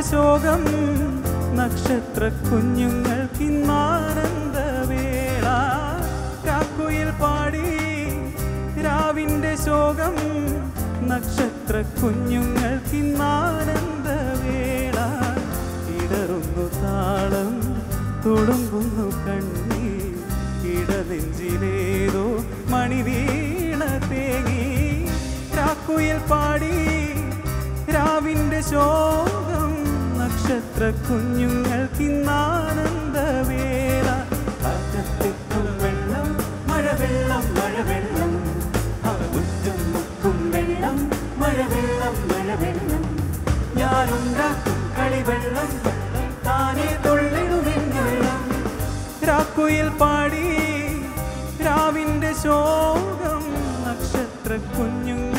ശോകം നക്ഷത്ര കുഞ്ഞുങ്ങൾക്കിന്നാനന്ദവേള കാക്കുയിൽ പാടി രാവിൻ്റെ ശോകം നക്ഷത്ര കുഞ്ഞുങ്ങൾക്കിന്നാനന്ദവേള ഇടറുന്നു താളം തുളുമ്പുന്നു കണ്ണീർ ഇടനെഞ്ചിലേതോ മണിവീണ തേങ്ങി രാക്കുയിൽ പാടി രാവിൻ്റെ ശോകം നക്ഷത്ര കുഞ്ഞുങ്ങൾക്കിന്നാനന്ദവേള കാറ്റത്തെത്തും വെള്ളം മഴവെള്ളം മഴവെള്ളം അവറ്റും മുക്കും വെള്ളം മഴവെള്ളം മഴവെള്ളം ഞാനുണ്ടാക്കും കളിവെള്ളം താനേ തുള്ളിടുമെന്നെള്ളം രാക്കുയിൽ പാടി രാവിൻ്റെ ശോകം നക്ഷത്ര കുഞ്ഞുങ്ങൾ